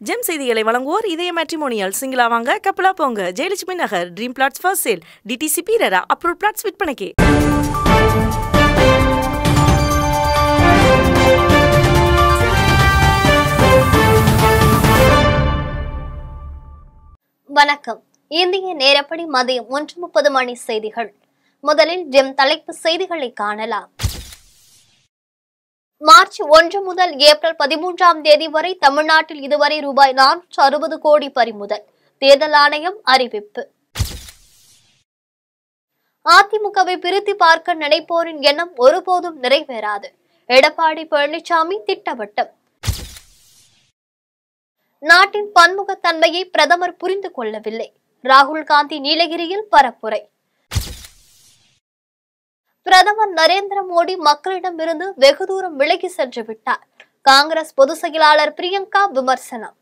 GeM செய்திகளை வழங்குவோர் இதய மேட்ரிமோனியல் சிங்கிளா வாங்க கப்பலா போங்க Jayalakshmi Nagar dream flats first sale DTC பீரரா அப்ரூவ் பிளாட்ஸ் விற்பனைக்கு வணக்கம் இந்திய நேரப்படி மதியம் ஒன்று முப்பது மணி செய்திகள் முதலில் ஜெம் தலைப்பு செய்திகளை காணலாம் மார்ச் ஒன்று முதல் ஏப்ரல் பதிமூன்றாம் தேதி வரை தமிழ்நாட்டில் இதுவரை ரூபாய் நானூற்று அறுபது கோடி பறிமுதல் தேர்தல் ஆணையம் அறிவிப்பு அதிமுகவை பிரித்து பார்க்க நினைப்போரின் எண்ணம் ஒருபோதும் நிறைவேறாது எடப்பாடி பழனிசாமி திட்டவட்டம் நாட்டின் பன்முகத்தன்மையை பிரதமர் புரிந்து கொள்ளவில்லை ராகுல் காந்தி நீலகிரியில் பரப்புரை பிரதமர் நரேந்திர மோடி மக்களிடமிருந்து வெகு தூரம் விலகி சென்று விட்டார் காங்கிரஸ் பொதுச் செயலாளர் பிரியங்கா விமர்சனம்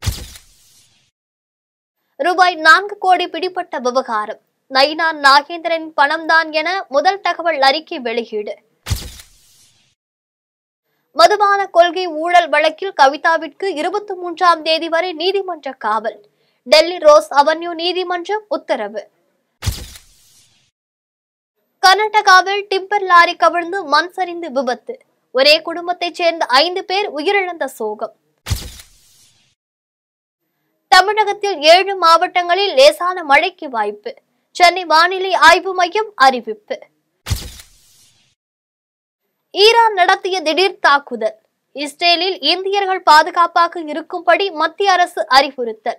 ரூபாய் நான்கு கோடி பிடிப்பட்ட விவகாரம் நயினா நாகேந்திரன் பணம்தான் என முதல் தகவல் அறிக்கை வெளியீடு மதுபான கொள்கை ஊழல் வழக்கில் கவிதாவிற்கு இருபத்தி மூன்றாம் தேதி வரை நீதிமன்ற காவல் டெல்லி ரோஸ் அவென்யூ நீதிமன்றம் உத்தரவு கர்நாடகாவில் டிப்பர் லாரி கவிழ்ந்து மண் சரிந்து விபத்து ஒரே குடும்பத்தைச் சேர்ந்த ஐந்து பேர் உயிரிழந்த சோகம் தமிழகத்தில் ஏழு மாவட்டங்களில் லேசான மழைக்கு வாய்ப்பு சென்னை வானிலை ஆய்வு மையம் அறிவிப்பு ஈரான் நடத்திய திடீர் தாக்குதல் இஸ்ரேலில் இந்தியர்கள் பாதுகாப்பாக இருக்கும்படி மத்திய அரசு அறிவுறுத்தல்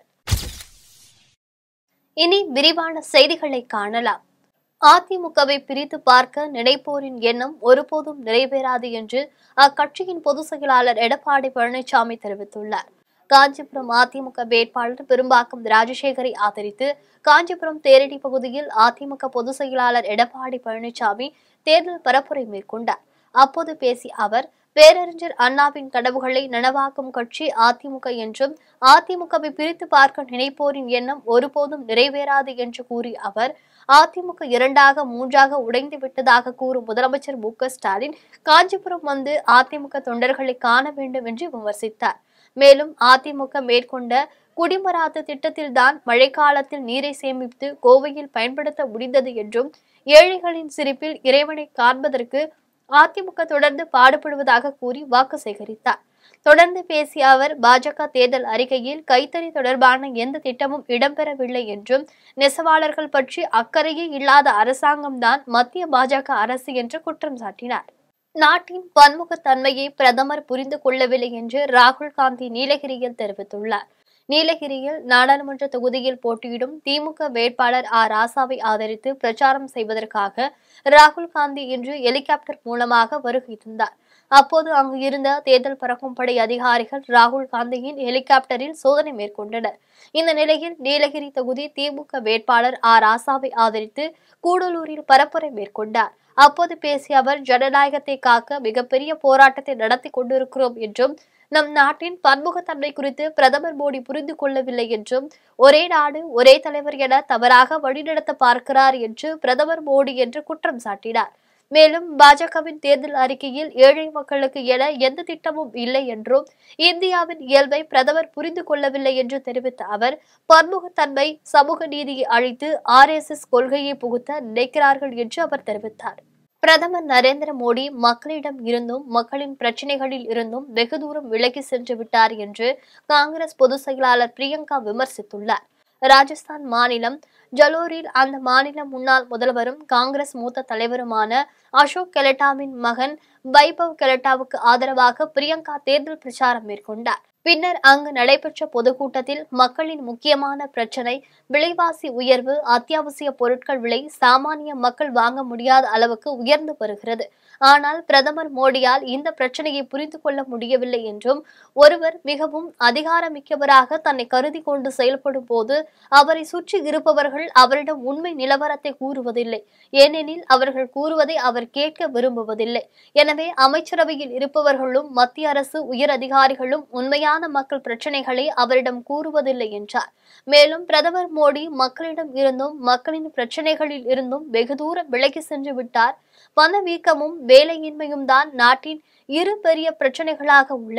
இனி விரிவான செய்திகளை காணலாம் அதிமுகவை பிரித்து பார்க்க நினைப்போரின் எண்ணம் ஒருபோதும் நிறைவேறாது என்று அக்கட்சியின் பொதுச் செயலாளர் எடப்பாடி பழனிசாமி தெரிவித்துள்ளார் காஞ்சிபுரம் அதிமுக வேட்பாளர் பெரும்பாக்கம் ராஜசேகரை ஆதரித்து காஞ்சிபுரம் தேரடி பகுதியில் அதிமுக பொதுச் செயலாளர் எடப்பாடி பழனிசாமி தேர்தல் பரப்புரை மேற்கொண்டார் அப்போது பேசிய அவர் பேரறிஞர் அண்ணாவின் கனவுகளை நனவாக்கும் கட்சி அதிமுக என்றும் அதிமுகவை பிரித்து பார்க்க நினைப்போரின் எண்ணம் ஒருபோதும் நிறைவேறாது என்று கூறிய அவர் அதிமுக இரண்டாக மூன்றாக உடைந்து விட்டதாக கூறும் முதலமைச்சர் மு க ஸ்டாலின் காஞ்சிபுரம் வந்து அதிமுக தொண்டர்களை காண வேண்டும் என்று விமர்சித்தார் மேலும் அதிமுக மேற்கொண்ட குடிமராத்து திட்டத்தில்தான் மழைக்காலத்தில் நீரை சேமித்து கோவையில் பயன்படுத்த முடிந்தது என்றும் ஏழைகளின் சிரிப்பில் இறைவனை காண்பதற்கு அதிமுக தொடர்ந்து பாடுபடுவதாக கூறி வாக்கு சேகரித்தார் தொடர்ந்து பேசிய அவர் பாஜக தேர்தல் அறிக்கையில் கைத்தறி தொடர்பான எந்த திட்டமும் இடம்பெறவில்லை என்றும் நெசவாளர்கள் பற்றி அக்கறையே இல்லாத அரசாங்கம்தான் மத்திய பாஜக அரசு என்று குற்றம் சாட்டினார் நாட்டின் பன்முகத்தன்மையை பிரதமர் புரிந்து கொள்ளவில்லை என்று ராகுல் காந்தி நீலகிரியில் தெரிவித்துள்ளார் நீலகிரியில் நாடாளுமன்ற தொகுதியில் போட்டியிடும் திமுக வேட்பாளர் ஆ ராசாவை ஆதரித்து பிரச்சாரம் செய்வதற்காக ராகுல் காந்தி இன்று ஹெலிகாப்டர் மூலமாக வருகை தந்தார் அப்போது அங்கு இருந்த தேர்தல் பறக்கும் படை அதிகாரிகள் ராகுல் காந்தியின் ஹெலிகாப்டரில் சோதனை மேற்கொண்டனர் இந்த நிலையில் நீலகிரி தொகுதி திமுக வேட்பாளர் ஆ ராசாவை ஆதரித்து கூடலூரில் பரப்புரை மேற்கொண்டார் அப்போது பேசிய அவர் ஜனநாயகத்தை காக்க மிகப்பெரிய போராட்டத்தை நடத்தி கொண்டிருக்கிறோம் என்றும் நம் நாட்டின் பன்முகத்தன்மை குறித்து பிரதமர் மோடி புரிந்து கொள்ளவில்லை என்றும் ஒரே நாடு ஒரே தலைவர் என தவறாக வழிநடத்த பார்க்கிறார் என்று பிரதமர் மோடி என்று குற்றம் சாட்டினார் மேலும் பாஜகவின் தேர்தல் அறிக்கையில் ஏழை மக்களுக்கு என எந்த திட்டமும் இல்லை என்றும் இந்தியாவின் இயல்பை பிரதமர் புரிந்து கொள்ளவில்லை என்று தெரிவித்த அவர் பன்முகத்தன்மை சமூக நீதியை அழித்து ஆர் எஸ் எஸ் கொள்கையை புகுத்த நினைக்கிறார்கள் என்று அவர் தெரிவித்தார் பிரதமர் நரேந்திர மோடி மக்களிடம் இருந்தும் மக்களின் பிரச்சனைகளில் இருந்தும் வெகு தூரம் விலகி சென்று விட்டார் என்று காங்கிரஸ் பொதுச் செயலாளர் பிரியங்கா விமர்சித்துள்ளார் ராஜஸ்தான் மாநிலம் ஜலோரில் அந்த மாநில முன்னாள் முதல்வரும் காங்கிரஸ் மூத்த தலைவருமான அசோக் கெலட்டாவின் மகன் வைபவ் கெலட்டாவுக்கு ஆதரவாக பிரியங்கா தேர்தல் பிரச்சாரம் மேற்கொண்டார் பின்னர் அங்கு நடைபெற்ற பொதுக்கூட்டத்தில் மக்களின் முக்கியமான பிரச்சனை விலைவாசி உயர்வு அத்தியாவசிய பொருட்கள் விலை சாமானிய மக்கள் வாங்க முடியாத அளவுக்கு உயர்ந்து வருகிறது ஆனால் பிரதமர் மோடியால் இந்த பிரச்சனையை புரிந்து கொள்ள முடியவில்லை என்றும் ஒருவர் மிகவும் அதிகாரமிக்கவராக தன்னை கருதி கொண்டு செயல்படும் போது அவரை சுற்றி இருப்பவர்கள் அவரிடம் உண்மை நிலவரத்தை கூறுவதில்லை ஏனெனில் அவர்கள் கூறுவதை அவர் கேட்க விரும்புவதில்லை எனவே அமைச்சரவையில் இருப்பவர்களும் மத்திய அரசு உயர் அதிகாரிகளும் உண்மையான மக்கள் பிரச்சனைகளை அவரிடம் கூறுவதில்லை என்றார் மேலும் பிரதமர் மோடி மக்களிடம் இருந்தும் மக்களின் பிரச்சனைகளில் இருந்தும் வெகு தூரம் விலகி சென்று விட்டார் பணவீக்கமும் வேலையின்மையும் தான் நாட்டின் இரு பெரிய பிரச்சனைகளாக உள்ளன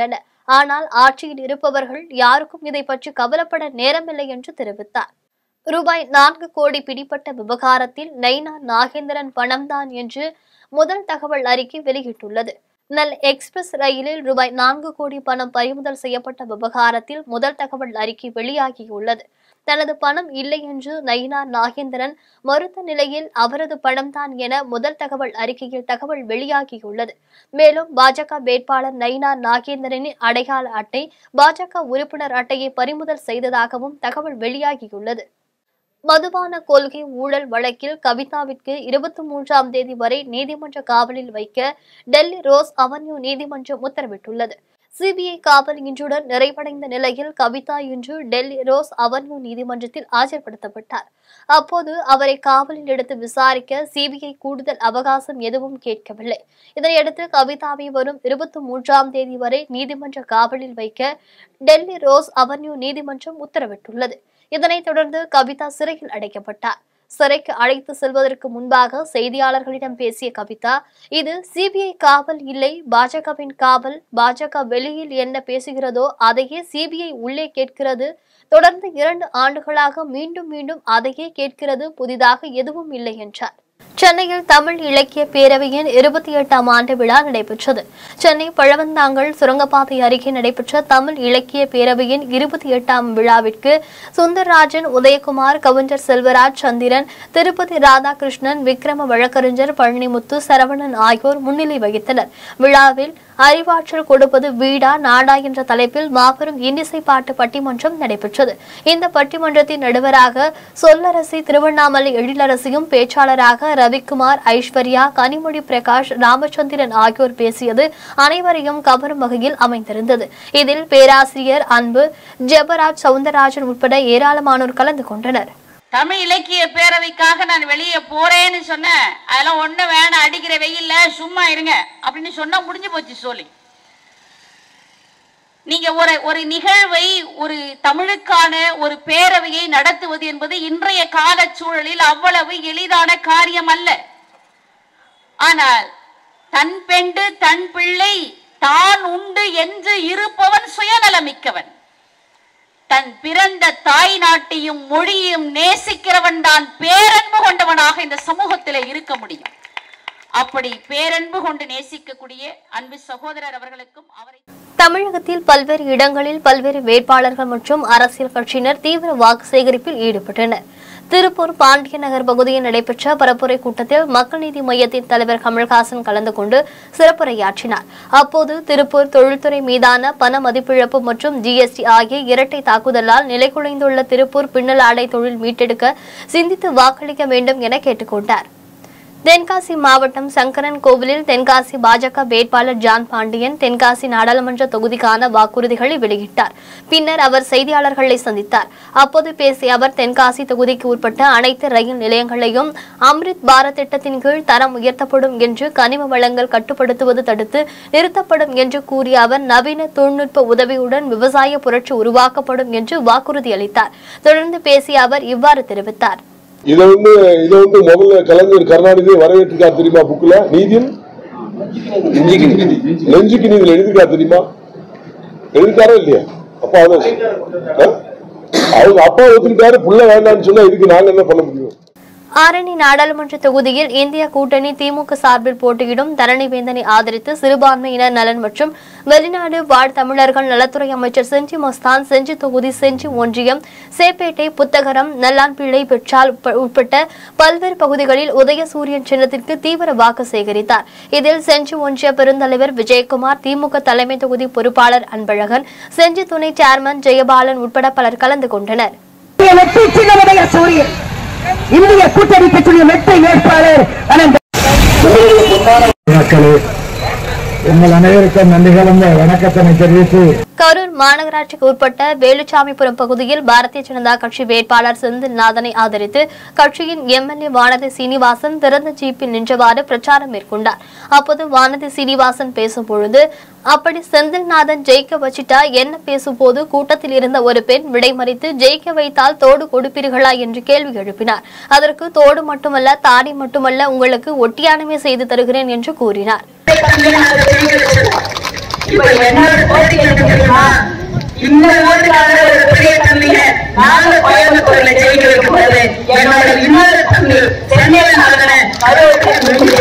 ஆனால் ஆட்சியில் இருப்பவர்கள் யாருக்கும் இதை பற்றி கவலைப்பட நேரமில்லை என்று தெரிவித்தார் ரூபாய் நான்கு கோடி பிடிப்பட்ட விவகாரத்தில் நைனா நாகேந்திரன் பணம்தான் என்று முதல் தகவல் அறிக்கை வெளியிட்டுள்ளது நெல் எக்ஸ்பிரஸ் ரயிலில் ரூபாய் நான்கு கோடி பணம் பறிமுதல் செய்யப்பட்ட விவகாரத்தில் முதல் தகவல் அறிக்கை வெளியாகியுள்ளது தனது பணம் இல்லை என்று நயினா நாகேந்திரன் மறுத்த நிலையில் அவரது பணம்தான் என முதல் தகவல் அறிக்கையில் தகவல் வெளியாகியுள்ளது மேலும் பாஜக வேட்பாளர் நயினா நாகேந்திரனின் அடையாள அட்டை பாஜக உறுப்பினர் அட்டையை பறிமுதல் செய்ததாகவும் தகவல் வெளியாகியுள்ளது மதுபான கொள்கை ஊழல் வழக்கில் கவிதாவிற்கு இருபத்தி மூன்றாம் தேதி வரை நீதிமன்ற காவலில் வைக்க டெல்லி ரோஸ் அவென்யூ நீதிமன்றம் உத்தரவிட்டுள்ளது சிபிஐ காவல் இன்றுடன் நிறைவடைந்த நிலையில் கவிதா இன்று டெல்லி ரோஸ் அவென்யூ நீதிமன்றத்தில் ஆஜர்படுத்தப்பட்டார் அப்போது அவரை காவலில் எடுத்து விசாரிக்க சிபிஐ கூடுதல் அவகாசம் எதுவும் கேட்கவில்லை இதனையடுத்து கவிதாவை வரும் இருபத்தி மூன்றாம் தேதி வரை நீதிமன்ற காவலில் வைக்க டெல்லி ரோஸ் அவென்யூ நீதிமன்றம் உத்தரவிட்டுள்ளது இதனைத் தொடர்ந்து கவிதா சிறையில் அடைக்கப்பட்டார் சிறைக்கு அழைத்து செல்வதற்கு முன்பாக செய்தியாளர்களிடம் பேசிய கவிதா இது சிபிஐ காவல் இல்லை பாஜகவின் காவல் பாஜக வெளியில் என்ன பேசுகிறதோ அதையே சிபிஐ உள்ளே கேட்கிறது தொடர்ந்து இரண்டு ஆண்டுகளாக மீண்டும் மீண்டும் அதையே கேட்கிறது புதிதாக எதுவும் இல்லை என்றார் சென்னையில் தமிழ் இலக்கிய பேரவையின் இருபத்தி எட்டாம் ஆண்டு விழா நடைபெற்றது சென்னை பழவந்தாங்கல் சுரங்கப்பாதை அருகே நடைபெற்ற தமிழ் இலக்கிய பேரவையின் இருபத்தி எட்டாம் விழாவிற்கு சுந்தரராஜன் உதயகுமார் கவிஞர் செல்வராஜ் சந்திரன் திருப்பதி ராதாகிருஷ்ணன் விக்ரம வழக்கறிஞர் பழனிமுத்து சரவணன் ஆகியோர் முன்னிலை வகித்தனர் விழாவில் அறிவாற்றல் கொடுப்பது வீடா நாடா என்ற தலைப்பில் மாபெரும் இன்னிசை பாட்டு பட்டிமன்றம் நடைபெற்றது இந்த பட்டிமன்றத்தின் நடுவராக சொல்லரசி திருவண்ணாமலை எழிலரசியும் பேச்சாளராக ரவிக்குமார் ஐஸ்வர்யா கனிமொழி பிரகாஷ் ராமச்சந்திரன் ஆகியோர் பேசியது அனைவரையும் கவரும் வகையில் அமைந்திருந்தது இதில் பேராசிரியர் அன்பு ஜெபராஜ் சவுந்தரராஜன் உட்பட ஏராளமானோர் கலந்து கொண்டனர் தமிழ் இலக்கிய பேரவைக்காக நான் வெளியே போறேன்னு சொன்னேன் அதெல்லாம் ஒண்ணு வேணாம் அடிக்கிற வெயில்ல சும்மா இருங்க அப்படின்னு சொன்னா முடிஞ்சு போச்சு சொல்லி நீங்க ஒரு ஒரு நிகழ்வை ஒரு தமிழுக்கான ஒரு பேரவையை நடத்துவது என்பது இன்றைய கால சூழலில் அவ்வளவு எளிதான காரியம் அல்ல ஆனால் தன் பெண்டு தன் பிள்ளை தான் உண்டு என்று இருப்பவன் சுயநலமிக்கவன் தன் பிறந்த தாய் நாட்டையும் மொழியையும் நேசிக்கிறவன் தான் பேரன்பு கொண்டவனாக இந்த சமூகத்திலே இருக்க முடியும் அப்படி பேரன்பு கொண்டு நேசிக்கக்கூடிய அன்பு சகோதரர் அவர்களுக்கும் அவரை தமிழகத்தில் பல்வேறு இடங்களில் பல்வேறு வேட்பாளர்கள் மற்றும் அரசியல் கட்சியினர் தீவிர வாக்கு சேகரிப்பில் ஈடுபட்டனர் திருப்பூர் பாண்டிய நகர் பகுதியில் நடைபெற்ற பரப்புரை கூட்டத்தில் மக்கள் நீதி மையத்தின் தலைவர் கமல்ஹாசன் கலந்து கொண்டு சிறப்புரையாற்றினார் அப்போது திருப்பூர் தொழில்துறை மீதான பண மதிப்பிழப்பு மற்றும் ஜிஎஸ்டி ஆகிய இரட்டை தாக்குதலால் நிலைகுலைந்துள்ள திருப்பூர் பின்னல் ஆடை தொழில் மீட்டெடுக்க சிந்தித்து வாக்களிக்க வேண்டும் என கேட்டுக்கொண்டார் தென்காசி மாவட்டம் சங்கரன் கோவிலில் தென்காசி பாஜக வேட்பாளர் ஜான் பாண்டியன் தென்காசி நாடாளுமன்ற தொகுதிக்கான வாக்குறுதிகளை வெளியிட்டார் பின்னர் அவர் செய்தியாளர்களை சந்தித்தார் அப்போது பேசிய அவர் தென்காசி தொகுதிக்கு உட்பட்ட அனைத்து ரயில் நிலையங்களையும் அம்ரித் பாரத் திட்டத்தின் கீழ் தரம் உயர்த்தப்படும் என்று கனிம வளங்கள் கட்டுப்படுத்துவது தடுத்து நிறுத்தப்படும் என்று கூறிய அவர் நவீன தொழில்நுட்ப உதவியுடன் விவசாய புரட்சி உருவாக்கப்படும் என்று வாக்குறுதி அளித்தார் தொடர்ந்து பேசிய அவர் இவ்வாறு தெரிவித்தார் இதை வந்து இதை வந்து முதல்ல கலைஞர் கருணாநிதி வரவேற்றிருக்கார் தெரியுமா புக்ல நீதியும் நெஞ்சுக்கு நீதியில் எழுதிருக்கார் தெரியுமா எழுதிருக்காரா இல்லையா அப்பா அவரு ஆ? அவங்க அப்பா ஒத்துக்கிட்டாரு புள்ள வேண்டாம்னு சொன்னா இதுக்கு நாங்க என்ன பண்ண முடியும் ஆரணி நாடாளுமன்ற தொகுதியில் இந்திய கூட்டணி திமுக சார்பில் போட்டியிடும் தரணிவேந்தனை ஆதரித்து சிறுபான்மையினர் நலன் மற்றும் வெளிநாடு வாழ் தமிழர்கள் நலத்துறை அமைச்சர் செஞ்சி மஸ்தான் செஞ்சி தொகுதி செஞ்சி ஒன்றியம் சேப்பேட்டை புத்தகரம் நல்லான்பிள்ளை பெற்றால் உட்ப- உட்பட்ட பல்வேறு பகுதிகளில் உதயசூரியன் சின்னத்திற்கு தீவிர வாக்கு சேகரித்தார் இதில் செஞ்சி ஒன்றிய பெருந்தலைவர் விஜயகுமார் திமுக தலைமை தொகுதி பொறுப்பாளர் அன்பழகன் செஞ்சி துணை சேர்மன் ஜெயபாலன் உட்பட பலர் கலந்து கொண்டனர் இந்திய வெற்றி சின்னமுடைய சூரியன் இந்திய கூட்டணி பெற்றுள்ள வெற்றி வேட்பாளர் அனந்த மக்களே உங்கள் அனைவருக்கும் நன்றி கலந்த வணக்கத்தினை தெரிவித்து கரூர் மாநகராட்சிக்கு உட்பட்ட வேலுச்சாமிபுரம் பகுதியில் பாரதிய ஜனதா கட்சி வேட்பாளர் செந்தில்நாதனை ஆதரித்து கட்சியின் எம்எல்ஏ வானதி சீனிவாசன் திறந்த ஜீப்பில் நின்றவாறு பிரச்சாரம் மேற்கொண்டார் அப்போது வானதி சீனிவாசன் பேசும்பொழுது அப்படி செந்தில்நாதன் ஜெயிக்க வச்சிட்டா என்ன பேசும்போது கூட்டத்தில் இருந்த ஒரு பெண் விடைமறித்து ஜெயிக்க வைத்தால் தோடு கொடுப்பீர்களா என்று கேள்வி எழுப்பினார் அதற்கு தோடு மட்டுமல்ல தாடி மட்டுமல்ல உங்களுக்கு ஒட்டியானமே செய்து தருகிறேன் என்று கூறினார் இப்ப என்ன கோரிக்கை தெரியுமா இந்த ஓட்டுக்காக ஒரு பெரிய தம்பிங்க நாங்க கோயம்புத்தூர்ல ஜெயிக்க வைக்கப்படுது என்னோட இன்னொரு தம்பி சென்னையில நடக்கிற கருவத்தை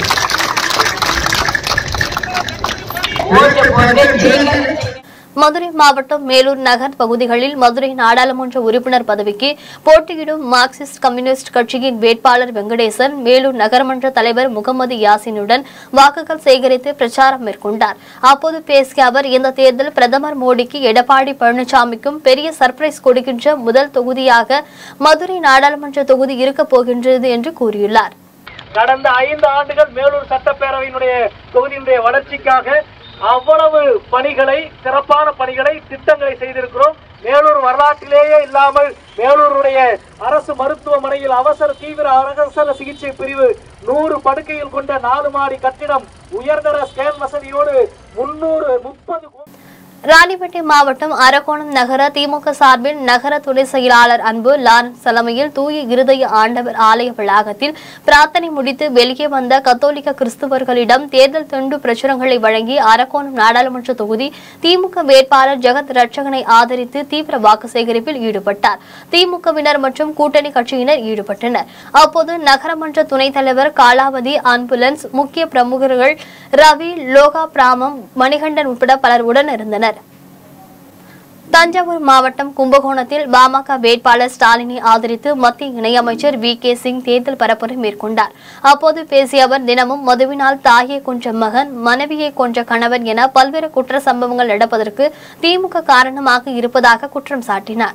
ஓட்டு போட்டு ஜெயிக்க மதுரை மாவட்டம் மேலூர் நகர் பகுதிகளில் மதுரை நாடாளுமன்ற உறுப்பினர் பதவிக்கு போட்டியிடும் மார்க்சிஸ்ட் கம்யூனிஸ்ட் கட்சியின் வேட்பாளர் வெங்கடேசன் மேலூர் நகரமன்ற தலைவர் முகமது யாசினுடன் வாக்குகள் சேகரித்து பிரச்சாரம் மேற்கொண்டார் அப்போது பேசிய அவர் இந்த தேர்தல் பிரதமர் மோடிக்கு எடப்பாடி பழனிசாமிக்கும் பெரிய சர்ப்ரைஸ் கொடுக்கின்ற முதல் தொகுதியாக மதுரை நாடாளுமன்ற தொகுதி இருக்கப் போகின்றது என்று கூறியுள்ளார் கடந்த ஐந்து ஆண்டுகள் மேலூர் சட்டப்பேரவையினுடைய தொகுதியினுடைய வளர்ச்சிக்காக அவ்வளவு பணிகளை சிறப்பான பணிகளை திட்டங்களை செய்திருக்கிறோம் மேலூர் வரலாற்றிலேயே இல்லாமல் மேலூருடைய அரசு மருத்துவமனையில் அவசர தீவிர அவசர சிகிச்சை பிரிவு நூறு படுக்கையில் கொண்ட நாலு மாடி கட்டிடம் உயர்தர ஸ்கேன் வசதியோடு முன்னூறு முப்பது ராணிப்பேட்டை மாவட்டம் அரக்கோணம் நகர திமுக சார்பில் நகர துணை செயலாளர் அன்பு லாரன்ஸ் தலைமையில் தூய இருதய ஆண்டவர் ஆலய வளாகத்தில் பிரார்த்தனை முடித்து வெளியே வந்த கத்தோலிக்க கிறிஸ்துவர்களிடம் தேர்தல் துண்டு பிரச்சுரங்களை வழங்கி அரக்கோணம் நாடாளுமன்ற தொகுதி திமுக வேட்பாளர் ஜெகத் ரட்சகனை ஆதரித்து தீவிர வாக்கு சேகரிப்பில் ஈடுபட்டார் திமுகவினர் மற்றும் கூட்டணி கட்சியினர் ஈடுபட்டனர் அப்போது நகரமன்ற துணைத் தலைவர் காலாவதி ஆம்புலன்ஸ் முக்கிய பிரமுகர்கள் ரவி லோகா பிராமம் மணிகண்டன் உட்பட பலர் உடன் இருந்தனர் தஞ்சாவூர் மாவட்டம் கும்பகோணத்தில் பாமக வேட்பாளர் ஸ்டாலினை ஆதரித்து மத்திய இணையமைச்சர் வி கே சிங் தேர்தல் பரப்புரை மேற்கொண்டார் அப்போது பேசிய அவர் தினமும் மதுவினால் தாயை கொன்ற மகன் மனைவியை கொன்ற கணவன் என பல்வேறு குற்ற சம்பவங்கள் நடப்பதற்கு திமுக காரணமாக இருப்பதாக குற்றம் சாட்டினார்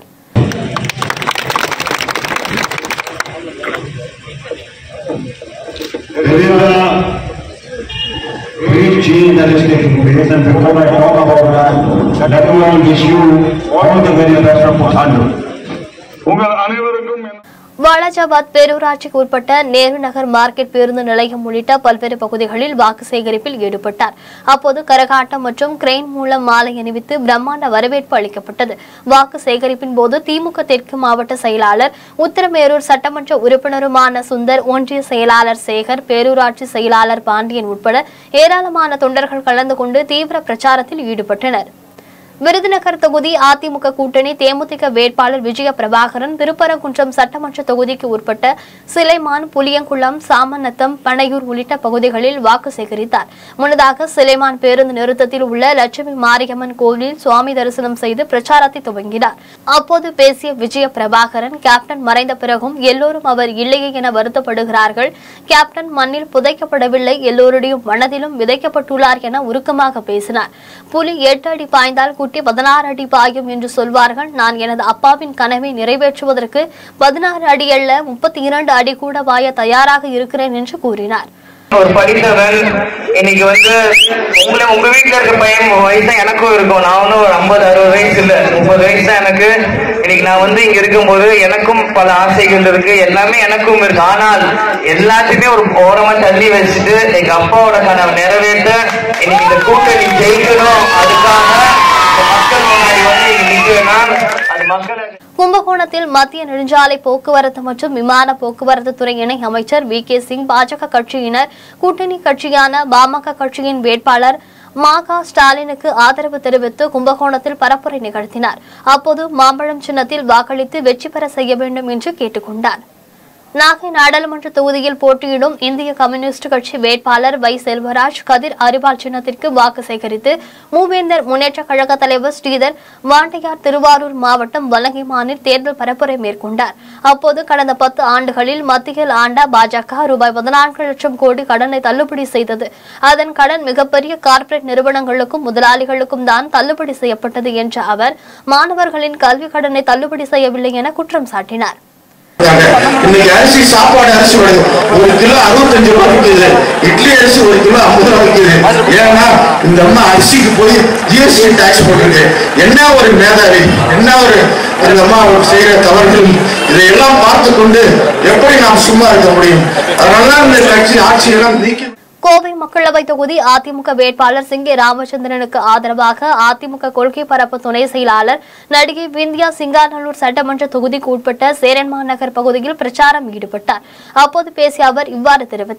great change that is taking place and before I talk about that, let me all wish you all the very best of Puthando. உங்கள் அனைவருக்கும் என் வாலாஜாபாத் பேரூராட்சிக்கு உட்பட்ட நேரு நகர் மார்க்கெட் பேருந்து நிலையம் உள்ளிட்ட பல்வேறு பகுதிகளில் வாக்கு சேகரிப்பில் ஈடுபட்டார் அப்போது கரகாட்டம் மற்றும் கிரெயின் மூலம் மாலை அணிவித்து பிரம்மாண்ட வரவேற்பு அளிக்கப்பட்டது வாக்கு சேகரிப்பின் போது திமுக தெற்கு மாவட்ட செயலாளர் உத்தரமேரூர் சட்டமன்ற உறுப்பினருமான சுந்தர் ஒன்றிய செயலாளர் சேகர் பேரூராட்சி செயலாளர் பாண்டியன் உட்பட ஏராளமான தொண்டர்கள் கலந்து கொண்டு தீவிர பிரச்சாரத்தில் ஈடுபட்டனர் விருதுநகர் தொகுதி அதிமுக கூட்டணி தேமுதிக வேட்பாளர் விஜய பிரபாகரன் திருப்பரங்குன்றம் சட்டமன்ற தொகுதிக்கு உட்பட்ட சிலைமான் புளியங்குளம் சாமநத்தம் பனையூர் உள்ளிட்ட பகுதிகளில் வாக்கு சேகரித்தார் முன்னதாக சிலைமான் பேருந்து நிறுத்தத்தில் உள்ள லட்சுமி மாரியம்மன் கோவிலில் சுவாமி தரிசனம் செய்து பிரச்சாரத்தை துவங்கினார் அப்போது பேசிய விஜய பிரபாகரன் கேப்டன் மறைந்த பிறகும் எல்லோரும் அவர் இல்லையே என வருத்தப்படுகிறார்கள் கேப்டன் மண்ணில் புதைக்கப்படவில்லை எல்லோருடைய மனதிலும் விதைக்கப்பட்டுள்ளார் என உருக்கமாக பேசினார் புலி எட்டு அடி பாய்ந்தால் குட்டி பதினாறு அடி பாயும் என்று சொல்வார்கள் நான் எனது அப்பாவின் கனவை நிறைவேற்றுவதற்கு பதினாறு அடி அல்ல முப்பத்தி இரண்டு அடி கூட பாய தயாராக இருக்கிறேன் என்று கூறினார் ஒரு படித்தவன் இன்னைக்கு வந்து உங்களை உங்க வீட்டுல இருக்க பையன் வயசு தான் எனக்கும் இருக்கும் நான் வந்து ஒரு ஐம்பது அறுபது வயசு இல்ல முப்பது வயசு தான் எனக்கு இன்னைக்கு நான் வந்து இங்க இருக்கும்போது எனக்கும் பல ஆசைகள் இருக்கு எல்லாமே எனக்கும் இருக்கு ஆனால் எல்லாத்தையுமே ஒரு ஓரமா தள்ளி வச்சுட்டு எங்க அப்பாவோட கனவு நிறைவேற்ற இன்னைக்கு இந்த கூட்டணி ஜெயிக்கணும் அதுக்காக இந்த மக்கள் முன்னாடி வந்து இங்க நிக்கிறேன்னா அது மக்களை கும்பகோணத்தில் மத்திய நெடுஞ்சாலை போக்குவரத்து மற்றும் விமான போக்குவரத்து துறை இணை அமைச்சர் வி கே சிங் பாஜக கட்சியினர் கூட்டணி கட்சியான பாமக கட்சியின் வேட்பாளர் மாகா ஸ்டாலினுக்கு ஆதரவு தெரிவித்து கும்பகோணத்தில் பரப்புரை நிகழ்த்தினார் அப்போது மாம்பழம் சின்னத்தில் வாக்களித்து வெற்றி பெற செய்ய வேண்டும் என்று கேட்டுக்கொண்டார் நாகை நாடாளுமன்ற தொகுதியில் போட்டியிடும் இந்திய கம்யூனிஸ்ட் கட்சி வேட்பாளர் வை செல்வராஜ் கதிர் அறிவால் சின்னத்திற்கு வாக்கு சேகரித்து மூவேந்தர் முன்னேற்ற கழக தலைவர் ஸ்ரீதர் வாண்டையார் திருவாரூர் மாவட்டம் வலங்கைமானில் தேர்தல் பரப்புரை மேற்கொண்டார் அப்போது கடந்த பத்து ஆண்டுகளில் மத்தியில் ஆண்ட பாஜக ரூபாய் பதினான்கு லட்சம் கோடி கடனை தள்ளுபடி செய்தது அதன் கடன் மிகப்பெரிய கார்ப்பரேட் நிறுவனங்களுக்கும் முதலாளிகளுக்கும் தான் தள்ளுபடி செய்யப்பட்டது என்ற அவர் மாணவர்களின் கல்வி கடனை தள்ளுபடி செய்யவில்லை என குற்றம் சாட்டினார் இன்னைக்கு அரிசி சாப்பாடு அரிசி வருது ஒரு கிலோ அறுபத்தஞ்சு ரூபாய் விற்குது இட்லி அரிசி ஒரு கிலோ ஐம்பது ரூபாய் விற்குது ஏன்னா இந்த அம்மா அரிசிக்கு போய் ஜிஎஸ்டி டாக்ஸ் போட்டிருக்கு என்ன ஒரு மேதாவி என்ன ஒரு இந்த அம்மா செய்யற தவறுகள் இதையெல்லாம் பார்த்து கொண்டு எப்படி நாம் சும்மா இருக்க முடியும் அதனால இந்த கட்சி ஆட்சியெல்லாம் நீக்கி கோவை மக்களவை தொகுதி அதிமுக வேட்பாளர் சிங்கே ராமச்சந்திரனுக்கு ஆதரவாக அதிமுக கொள்கை பரப்பு துணை செயலாளர் நடிகை விந்தியா சிங்காநல்லூர் சட்டமன்ற தொகுதிக்கு உட்பட்ட சேரன்மாநகர் பகுதியில் பிரச்சாரம் ஈடுபட்டார் அப்போது பேசிய அவர் இவ்வாறு தெரிவித்தார்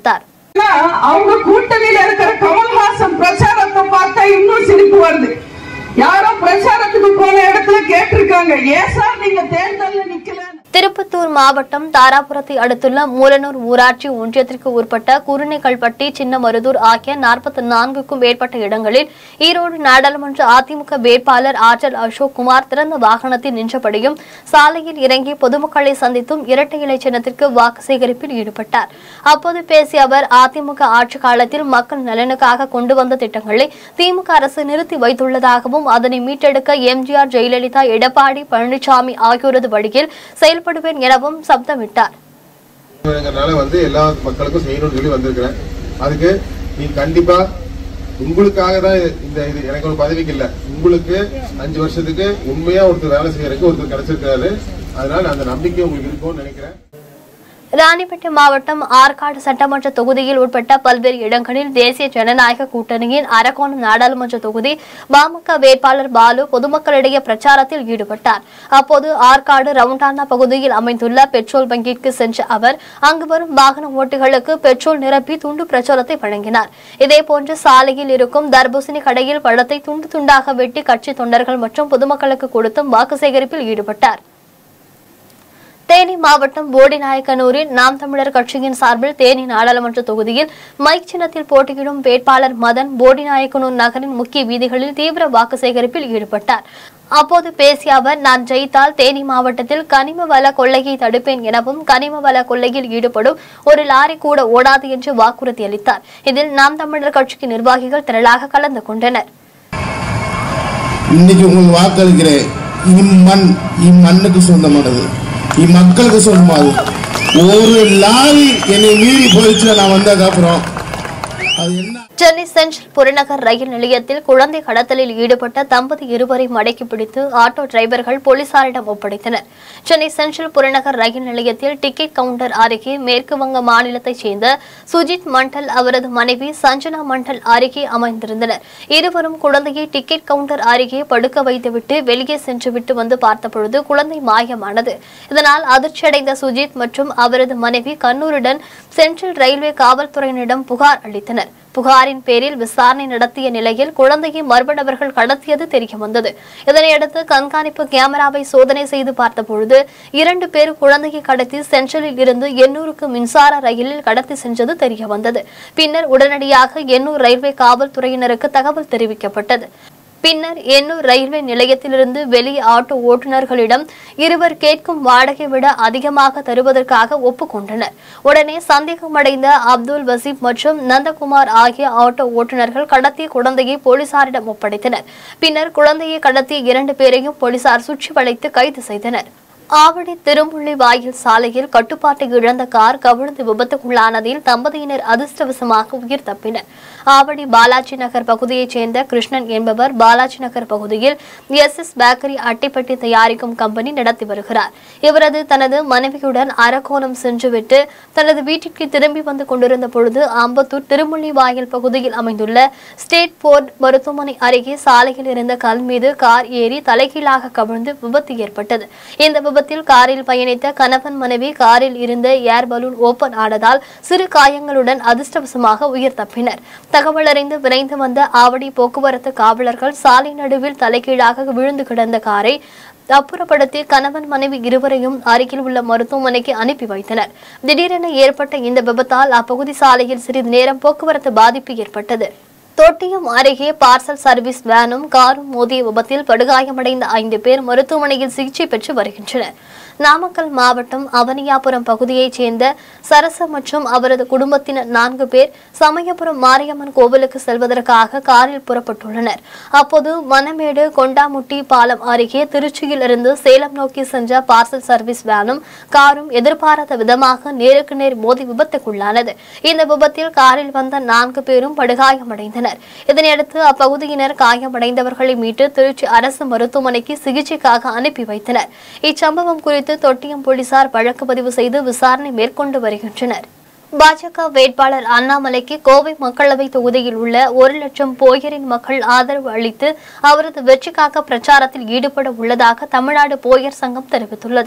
அவங்க கூட்டணியில இருக்கிற கமல்ஹாசன் பிரச்சாரத்தை பார்த்தா இன்னும் சிரிப்பு வருது யாரோ பிரச்சாரத்துக்கு போன இடத்துல கேட்டிருக்காங்க ஏன் சார் நீங்க தேர்தல்ல நிக்கல திருப்பத்தூர் மாவட்டம் தாராபுரத்தை அடுத்துள்ள மூலனூர் ஊராட்சி ஒன்றியத்திற்கு உட்பட்ட குருணைகள்பட்டி சின்னமருதூர் ஆகிய நாற்பத்தி நான்குக்கும் மேற்பட்ட இடங்களில் ஈரோடு நாடாளுமன்ற அதிமுக வேட்பாளர் ஆற்றல் அசோக் குமார் திறந்த வாகனத்தில் நின்றபடியும் சாலையில் இறங்கி பொதுமக்களை சந்தித்தும் இரட்டை இலை சின்னத்திற்கு வாக்கு சேகரிப்பில் ஈடுபட்டார் அப்போது பேசிய அவர் அதிமுக ஆட்சி காலத்தில் மக்கள் நலனுக்காக கொண்டு வந்த திட்டங்களை திமுக அரசு நிறுத்தி வைத்துள்ளதாகவும் அதனை மீட்டெடுக்க எம்ஜிஆர் ஜெயலலிதா எடப்பாடி பழனிசாமி ஆகியோரது வழியில் செயல்படுவேன் எனவும் சப்தமிட்டார் வேணுங்கிறனால வந்து எல்லா மக்களுக்கும் செய்யணும்னு சொல்லி வந்திருக்கிறேன் அதுக்கு நீ கண்டிப்பா உங்களுக்காக தான் இந்த இது எனக்கு ஒரு பதவிக்கு இல்ல உங்களுக்கு அஞ்சு வருஷத்துக்கு உண்மையா ஒருத்தர் வேலை செய்யறதுக்கு ஒருத்தர் கிடைச்சிருக்காரு அதனால அந்த நம்பிக்கை உங்களுக்கு இருக்கும்னு நினைக்கிறேன் ராணிப்பேட்டை மாவட்டம் ஆற்காடு சட்டமன்ற தொகுதியில் உட்பட்ட பல்வேறு இடங்களில் தேசிய ஜனநாயக கூட்டணியின் அரக்கோணம் நாடாளுமன்ற தொகுதி பாமக வேட்பாளர் பாலு பொதுமக்களிடையே பிரச்சாரத்தில் ஈடுபட்டார் அப்போது ஆற்காடு ரவுண்டானா பகுதியில் அமைந்துள்ள பெட்ரோல் பங்கிற்கு சென்ற அவர் அங்கு வரும் வாகன ஓட்டிகளுக்கு பெட்ரோல் நிரப்பி துண்டு பிரச்சாரத்தை வழங்கினார் இதேபோன்று சாலையில் இருக்கும் தர்பூசணி கடையில் பழத்தை துண்டு துண்டாக வெட்டி கட்சி தொண்டர்கள் மற்றும் பொதுமக்களுக்கு கொடுத்தும் வாக்கு சேகரிப்பில் ஈடுபட்டார் தேனி மாவட்டம் போடிநாயக்கனூரில் நாம் தமிழர் கட்சியின் சார்பில் தேனி நாடாளுமன்ற தொகுதியில் மைக் சின்னத்தில் போட்டியிடும் வேட்பாளர் மதன் போடிநாயக்கனூர் நகரின் முக்கிய வீதிகளில் தீவிர வாக்கு சேகரிப்பில் ஈடுபட்டார் அப்போது பேசிய அவர் நான் ஜெயித்தால் தேனி மாவட்டத்தில் கனிம வள கொள்ளையை தடுப்பேன் எனவும் கனிம வள கொள்ளையில் ஈடுபடும் ஒரு லாரி கூட ஓடாது என்று வாக்குறுதி அளித்தார் இதில் நாம் தமிழர் கட்சிக்கு நிர்வாகிகள் திரளாக கலந்து கொண்டனர் இன்னைக்கு உங்களுக்கு வாக்களிக்கிறேன் இம்மண் இம்மண்ணுக்கு சொந்தமானது இம்மக்களுக்கு சொந்தமானது ஒரு லாரி என்னை மீறி போயிடுச்சு நான் வந்ததுக்கு அப்புறம் அது என்ன சென்னை சென்ட்ரல் புறநகர் ரயில் நிலையத்தில் குழந்தை கடத்தலில் ஈடுபட்ட தம்பதி இருவரை மடக்கி பிடித்து ஆட்டோ டிரைவர்கள் போலீசாரிடம் ஒப்படைத்தனர் சென்னை சென்ட்ரல் புறநகர் ரயில் நிலையத்தில் டிக்கெட் கவுண்டர் அருகே மேற்கு வங்க மாநிலத்தைச் சேர்ந்த சுஜித் மண்டல் அவரது மனைவி சஞ்சனா மண்டல் அருகே அமைந்திருந்தனர் இருவரும் குழந்தையை டிக்கெட் கவுண்டர் அருகே படுக்க வைத்துவிட்டு வெளியே சென்றுவிட்டு வந்து பார்த்தபொழுது குழந்தை மாயமானது இதனால் அதிர்ச்சியடைந்த சுஜித் மற்றும் அவரது மனைவி கண்ணூருடன் சென்ட்ரல் ரயில்வே காவல்துறையினரிடம் புகார் அளித்தனர் புகாரின் பேரில் விசாரணை நடத்திய நிலையில் குழந்தையை மர்ம நபர்கள் கடத்தியது தெரியவந்தது இதனையடுத்து கண்காணிப்பு கேமராவை சோதனை செய்து பார்த்தபொழுது இரண்டு பேர் குழந்தையை கடத்தி சென்ட்ரலில் இருந்து எண்ணூருக்கு மின்சார ரயிலில் கடத்தி சென்றது தெரியவந்தது பின்னர் உடனடியாக எண்ணூர் ரயில்வே காவல்துறையினருக்கு தகவல் தெரிவிக்கப்பட்டது பின்னர் எண்ணூர் ரயில்வே நிலையத்திலிருந்து வெளியே ஆட்டோ ஓட்டுநர்களிடம் இருவர் கேட்கும் வாடகை விட அதிகமாக தருவதற்காக ஒப்புக்கொண்டனர் உடனே சந்தேகமடைந்த அப்துல் வசீப் மற்றும் நந்தகுமார் ஆகிய ஆட்டோ ஓட்டுநர்கள் கடத்திய குழந்தையை போலீசாரிடம் ஒப்படைத்தனர் பின்னர் குழந்தையை கடத்திய இரண்டு பேரையும் போலீசார் சுற்றி வளைத்து கைது செய்தனர் ஆவடி திருமுள்ளி வாயில் சாலையில் கட்டுப்பாட்டை இழந்த கார் கவிழ்ந்து விபத்துக்குள்ளானதில் தம்பதியினர் அதிர்ஷ்டவசமாக உயிர் தப்பினர் ஆவடி பாலாஜி நகர் பகுதியைச் சேர்ந்த கிருஷ்ணன் என்பவர் பாலாஜி நகர் பகுதியில் எஸ் எஸ் பேக்கரி அட்டைப்பட்டி தயாரிக்கும் கம்பெனி நடத்தி வருகிறார் இவரது தனது மனைவியுடன் அரக்கோணம் சென்றுவிட்டு தனது வீட்டிற்கு திரும்பி வந்து கொண்டிருந்த பொழுது ஆம்பத்தூர் திருமுள்ளி வாயில் பகுதியில் அமைந்துள்ள ஸ்டேட் போர்ட் மருத்துவமனை அருகே சாலையில் இருந்த கல் மீது கார் ஏறி தலைகீழாக கவிழ்ந்து விபத்து ஏற்பட்டது இந்த விபத்தில் காரில் பயணித்த கணவன் மனைவி காரில் இருந்த ஏர் பலூன் ஓபன் ஆனதால் சிறு காயங்களுடன் அதிர்ஷ்டவசமாக உயிர் தப்பினர் தகவல் அறிந்து விரைந்து வந்த ஆவடி போக்குவரத்து காவலர்கள் சாலை நடுவில் தலைகீழாக விழுந்து கிடந்த காரை அப்புறப்படுத்தி கணவன் மனைவி இருவரையும் அருகில் உள்ள மருத்துவமனைக்கு அனுப்பி வைத்தனர் திடீரென ஏற்பட்ட இந்த விபத்தால் அப்பகுதி சாலையில் சிறிது நேரம் போக்குவரத்து பாதிப்பு ஏற்பட்டது தொட்டியம் அருகே பார்சல் சர்வீஸ் வேனும் காரும் மோதிய விபத்தில் படுகாயமடைந்த ஐந்து பேர் மருத்துவமனையில் சிகிச்சை பெற்று வருகின்றனர் நாமக்கல் மாவட்டம் அவனியாபுரம் பகுதியைச் சேர்ந்த சரச மற்றும் அவரது குடும்பத்தினர் நான்கு பேர் சமயபுரம் மாரியம்மன் கோவிலுக்கு செல்வதற்காக காரில் புறப்பட்டுள்ளனர் அப்போது மணமேடு கொண்டாமுட்டி பாலம் அருகே திருச்சியில் இருந்து சேலம் நோக்கி சென்ற பார்சல் சர்வீஸ் வேனும் காரும் எதிர்பாராத விதமாக நேருக்கு நேர் மோதி விபத்துக்குள்ளானது இந்த விபத்தில் காரில் வந்த நான்கு பேரும் படுகாயமடைந்தனர் இதனையடுத்து அப்பகுதியினர் காயமடைந்தவர்களை மீட்டு திருச்சி அரசு மருத்துவமனைக்கு சிகிச்சைக்காக அனுப்பி வைத்தனர் இச்சம்பவம் குறித்து தொட்டியம் போலீசார் வழக்கு பதிவு செய்து விசாரணை மேற்கொண்டு வருகின்றனர் பாஜக வேட்பாளர் அண்ணாமலைக்கு கோவை மக்களவை தொகுதியில் உள்ள ஒரு லட்சம் போயரின் மக்கள் ஆதரவு அளித்து அவரது வெற்றிக்காக பிரச்சாரத்தில் ஈடுபட உள்ளதாக தமிழ்நாடு போயர் சங்கம் தெரிவித்துள்ளது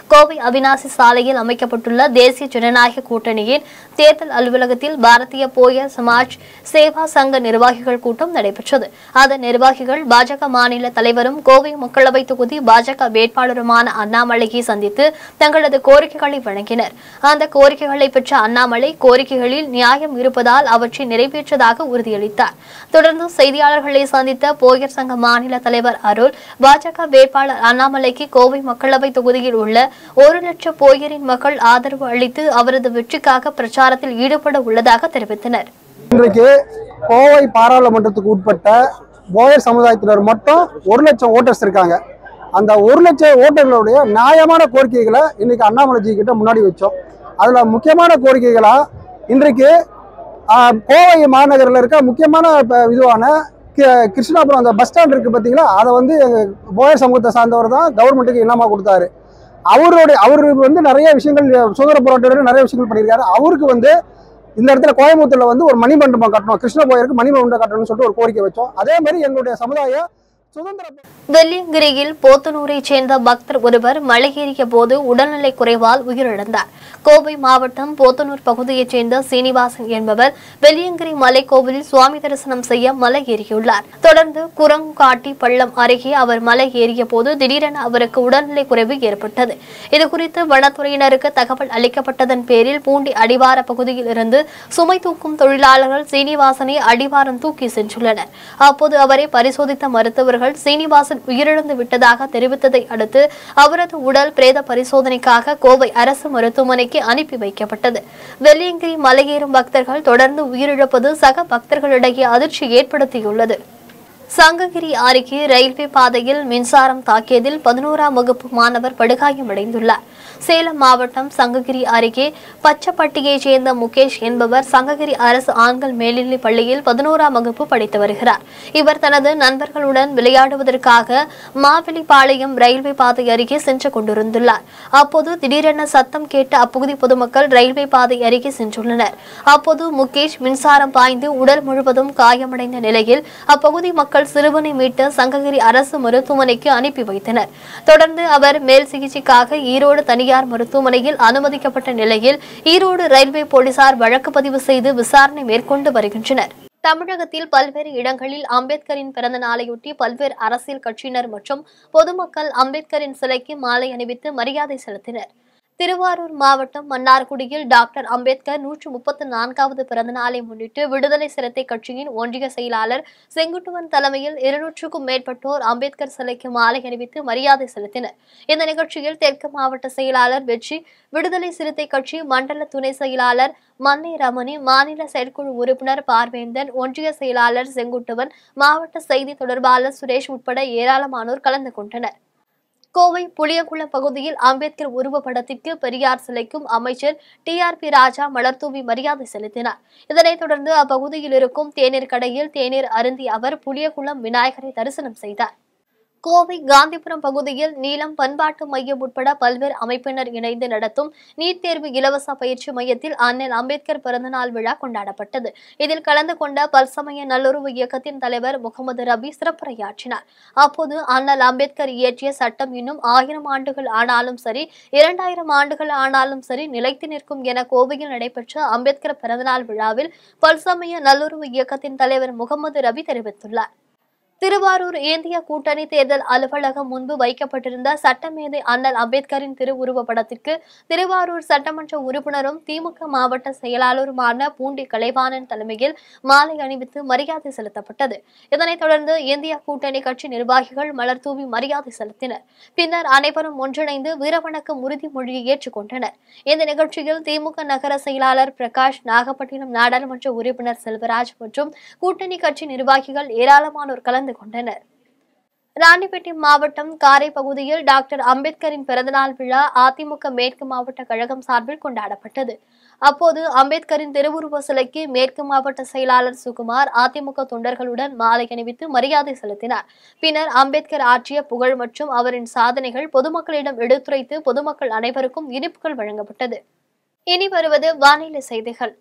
கோவை அவினாசி சாலையில் அமைக்கப்பட்டுள்ள தேசிய ஜனநாயக கூட்டணியின் தேர்தல் அலுவலகத்தில் பாரதிய போயர் சமாஜ் சேவா சங்க நிர்வாகிகள் கூட்டம் நடைபெற்றது அதன் நிர்வாகிகள் பாஜக மாநில தலைவரும் கோவை மக்களவை தொகுதி பாஜக வேட்பாளருமான அண்ணாமலையை சந்தித்து தங்களது கோரிக்கைகளை வழங்கினர் அந்த கோரிக்கைகளை பெற்ற அண்ணாமலை கோரிக்கைகளில் நியாயம் இருப்பதால் அவற்றை நிறைவேற்றதாக உறுதியளித்தார் தொடர்ந்து செய்தியாளர்களை சந்தித்த போயர் சங்க மாநில தலைவர் அருள் பாஜக வேட்பாளர் அண்ணாமலைக்கு கோவை மக்களவை தொகுதியில் உள்ள ஒரு லட்சம் போயரின் மக்கள் ஆதரவு அளித்து அவரது வெற்றிக்காக பிரச்சாரத்தில் ஈடுபட உள்ளதாக தெரிவித்தனர் இன்றைக்கு கோவை பாராளுமன்றத்துக்கு உட்பட்ட போயர் சமுதாயத்தினர் மட்டும் ஒரு லட்சம் ஓட்டர்ஸ் இருக்காங்க அந்த ஒரு லட்சம் ஓட்டர்களுடைய நியாயமான கோரிக்கைகளை இன்னைக்கு அண்ணாமலைஜி கிட்ட முன்னாடி வச்சோம் அதுல முக்கியமான கோரிக்கைகளா இன்றைக்கு ஆஹ், கோவை மாநகரில் இருக்க முக்கியமான ப- இதுவான கி- கிருஷ்ணாபுரம் அந்த பஸ் ஸ்டாண்ட் இருக்கு பார்த்தீங்களா அதை வந்து எங்க போயர் சமூகத்தை சார்ந்தவர் தான் கவர்மெண்ட்டுக்கு இனாமா கொடுத்தாரு அவருடைய அவர் வந்து நிறைய விஷயங்கள் சுதந்திர போராட்டத்தில் நிறைய விஷயங்கள் பண்ணியிருக்காரு அவருக்கு வந்து இந்த இடத்துல கோயம்புத்தூர்ல வந்து ஒரு மணிமண்டபம் கட்டணும் கிருஷ்ண போயருக்கு மணிமண்டபம் கட்டணும்னு சொல்லிட்டு ஒரு கோரிக்கை வச்சோம் அதே மாதிரி எங்களுடைய சமுதாயம் சுதந்திர வெள்ளியங்கிரியில் போத்தனூரைச் சேர்ந்த பக்தர் ஒருவர் மலையேறிய போது உடல்நிலை குறைவால் உயிரிழந்தார் கோவை மாவட்டம் போத்தனூர் பகுதியைச் சேர்ந்த சீனிவாசன் என்பவர் வெள்ளியங்கிரி மலை கோவிலில் சுவாமி தரிசனம் செய்ய மலை ஏறியுள்ளார் தொடர்ந்து குரங்காட்டி பள்ளம் அருகே அவர் மலை ஏறிய போது திடீரென அவருக்கு உடல்நிலை குறைவு ஏற்பட்டது இதுகுறித்து வனத்துறையினருக்கு தகவல் அளிக்கப்பட்டதன் பேரில் பூண்டி அடிவார பகுதியில் இருந்து சுமை தூக்கும் தொழிலாளர்கள் சீனிவாசனை அடிவாரம் தூக்கி சென்றுள்ளனர் அப்போது அவரை பரிசோதித்த மருத்துவர்கள் சீனிவாசன் உயிரிழந்து விட்டதாக தெரிவித்ததை அடுத்து அவரது உடல் பிரேத பரிசோதனைக்காக கோவை அரசு மருத்துவமனைக்கு அனுப்பி வைக்கப்பட்டது வெள்ளியங்கிரி மலையேறும் பக்தர்கள் தொடர்ந்து உயிரிழப்பது சக பக்தர்களிடையே அதிர்ச்சி ஏற்படுத்தியுள்ளது சங்ககிரி அருகே ரயில்வே பாதையில் மின்சாரம் தாக்கியதில் பதினோராம் வகுப்பு மாணவர் படுகாயமடைந்துள்ளார் சேலம் மாவட்டம் சங்ககிரி அருகே பச்சப்பட்டியைச் சேர்ந்த முகேஷ் என்பவர் சங்ககிரி அரசு ஆண்கள் மேல்நிலைப் பள்ளியில் பதினோராம் வகுப்பு படித்து வருகிறார் இவர் தனது நண்பர்களுடன் விளையாடுவதற்காக மாவெளிப்பாளையம் ரயில்வே பாதை அருகே சென்று கொண்டிருந்துள்ளார் அப்போது திடீரென சத்தம் கேட்டு அப்பகுதி பொதுமக்கள் ரயில்வே பாதை அருகே சென்றுள்ளனர் அப்போது முகேஷ் மின்சாரம் பாய்ந்து உடல் முழுவதும் காயமடைந்த நிலையில் அப்பகுதி மக்கள் சிறுவனை மீட்டு சங்ககிரி அரசு மருத்துவமனைக்கு அனுப்பி வைத்தனர் தொடர்ந்து அவர் மேல் சிகிச்சைக்காக ஈரோடு தனியார் மருத்துவமனையில் அனுமதிக்கப்பட்ட நிலையில் ஈரோடு ரயில்வே போலீசார் வழக்கு பதிவு செய்து விசாரணை மேற்கொண்டு வருகின்றனர் தமிழகத்தில் பல்வேறு இடங்களில் அம்பேத்கரின் பிறந்த நாளையொட்டி பல்வேறு அரசியல் கட்சியினர் மற்றும் பொதுமக்கள் அம்பேத்கரின் சிலைக்கு மாலை அணிவித்து மரியாதை செலுத்தினர் திருவாரூர் மாவட்டம் மன்னார்குடியில் டாக்டர் அம்பேத்கர் நூற்று முப்பத்தி நான்காவது பிறந்த நாளை முன்னிட்டு விடுதலை சிறுத்தை கட்சியின் ஒன்றிய செயலாளர் செங்குட்டுவன் தலைமையில் இருநூற்றுக்கும் மேற்பட்டோர் அம்பேத்கர் சிலைக்கு மாலை அணிவித்து மரியாதை செலுத்தினர் இந்த நிகழ்ச்சியில் தெற்கு மாவட்ட செயலாளர் வெற்றி விடுதலை சிறுத்தை கட்சி மண்டல துணை செயலாளர் மன்னை ரமணி மாநில செயற்குழு உறுப்பினர் பார்வேந்தன் ஒன்றிய செயலாளர் செங்குட்டுவன் மாவட்ட செய்தி தொடர்பாளர் சுரேஷ் உட்பட ஏராளமானோர் கலந்து கொண்டனர் கோவை புளியகுளம் பகுதியில் அம்பேத்கர் உருவப்படத்திற்கு பெரியார் சிலைக்கும் அமைச்சர் டி ஆர் பி ராஜா மலர்தூவி மரியாதை செலுத்தினார் இதனைத் தொடர்ந்து அப்பகுதியில் இருக்கும் தேநீர் கடையில் தேநீர் அருந்திய அவர் புளியகுளம் விநாயகரை தரிசனம் செய்தார் கோவை காந்திபுரம் பகுதியில் நீலம் பண்பாட்டு மையம் உட்பட பல்வேறு அமைப்பினர் இணைந்து நடத்தும் நீட் தேர்வு இலவச பயிற்சி மையத்தில் அண்ணல் அம்பேத்கர் பிறந்தநாள் விழா கொண்டாடப்பட்டது இதில் கலந்து கொண்ட பல்சமய நல்லுறவு இயக்கத்தின் தலைவர் முகமது ரபி சிறப்புரையாற்றினார் அப்போது அண்ணல் அம்பேத்கர் இயற்றிய சட்டம் இன்னும் ஆயிரம் ஆண்டுகள் ஆனாலும் சரி இரண்டாயிரம் ஆண்டுகள் ஆனாலும் சரி நிலைத்து நிற்கும் என கோவையில் நடைபெற்ற அம்பேத்கர் பிறந்தநாள் விழாவில் பல்சமய நல்லுறவு இயக்கத்தின் தலைவர் முகமது ரபி தெரிவித்துள்ளார் திருவாரூர் இந்திய கூட்டணி தேர்தல் அலுவலகம் முன்பு வைக்கப்பட்டிருந்த சட்டமேதை அண்ணல் அம்பேத்கரின் திருவுருவ படத்திற்கு திருவாரூர் சட்டமன்ற உறுப்பினரும் திமுக மாவட்ட செயலாளருமான பூண்டி கலைவாணன் தலைமையில் மாலை அணிவித்து மரியாதை செலுத்தப்பட்டது இதனைத் தொடர்ந்து இந்திய கூட்டணி கட்சி நிர்வாகிகள் மலர் தூவி மரியாதை செலுத்தினர் பின்னர் அனைவரும் ஒன்றிணைந்து வீரவணக்கம் உறுதிமொழியை ஏற்றுக்கொண்டனர் இந்த நிகழ்ச்சியில் திமுக நகர செயலாளர் பிரகாஷ் நாகப்பட்டினம் நாடாளுமன்ற உறுப்பினர் செல்வராஜ் மற்றும் கூட்டணி கட்சி நிர்வாகிகள் ஏராளமானோர் கலந்து கொண்டனர் ராணிப்பேட்டை மாவட்டம் காரை பகுதியில் டாக்டர் அம்பேத்கரின் பிறந்தநாள் விழா அதிமுக மேற்கு மாவட்ட கழகம் சார்பில் கொண்டாடப்பட்டது அப்போது அம்பேத்கரின் திருவுருவ சிலைக்கு மேற்கு மாவட்ட செயலாளர் சுகுமார் அதிமுக தொண்டர்களுடன் மாலை அணிவித்து மரியாதை செலுத்தினார் பின்னர் அம்பேத்கர் ஆற்றிய புகழ் மற்றும் அவரின் சாதனைகள் பொதுமக்களிடம் எடுத்துரைத்து பொதுமக்கள் அனைவருக்கும் இனிப்புகள் வழங்கப்பட்டது இனி வருவது வானிலை செய்திகள்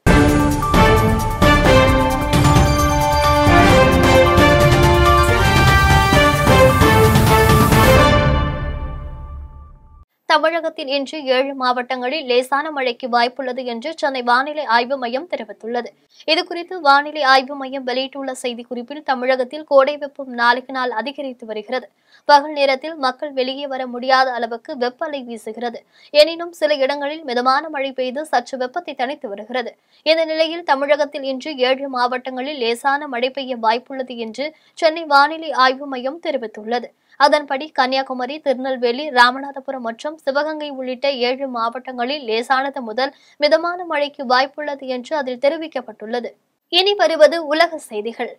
தமிழகத்தில் இன்று ஏழு மாவட்டங்களில் லேசான மழைக்கு வாய்ப்புள்ளது என்று சென்னை வானிலை ஆய்வு மையம் தெரிவித்துள்ளது இதுகுறித்து வானிலை ஆய்வு மையம் வெளியிட்டுள்ள செய்திக்குறிப்பில் தமிழகத்தில் கோடை வெப்பம் நாளுக்கு நாள் அதிகரித்து வருகிறது பகல் நேரத்தில் மக்கள் வெளியே வர முடியாத அளவுக்கு வெப்ப அலை வீசுகிறது எனினும் சில இடங்களில் மிதமான மழை பெய்து சற்று வெப்பத்தை தணித்து வருகிறது இந்த நிலையில் தமிழகத்தில் இன்று ஏழு மாவட்டங்களில் லேசான மழை பெய்ய வாய்ப்புள்ளது என்று சென்னை வானிலை ஆய்வு மையம் தெரிவித்துள்ளது அதன்படி கன்னியாகுமரி திருநெல்வேலி ராமநாதபுரம் மற்றும் சிவகங்கை உள்ளிட்ட ஏழு மாவட்டங்களில் லேசானது முதல் மிதமான மழைக்கு வாய்ப்புள்ளது என்று அதில் தெரிவிக்கப்பட்டுள்ளது இனி வருவது உலக செய்திகள்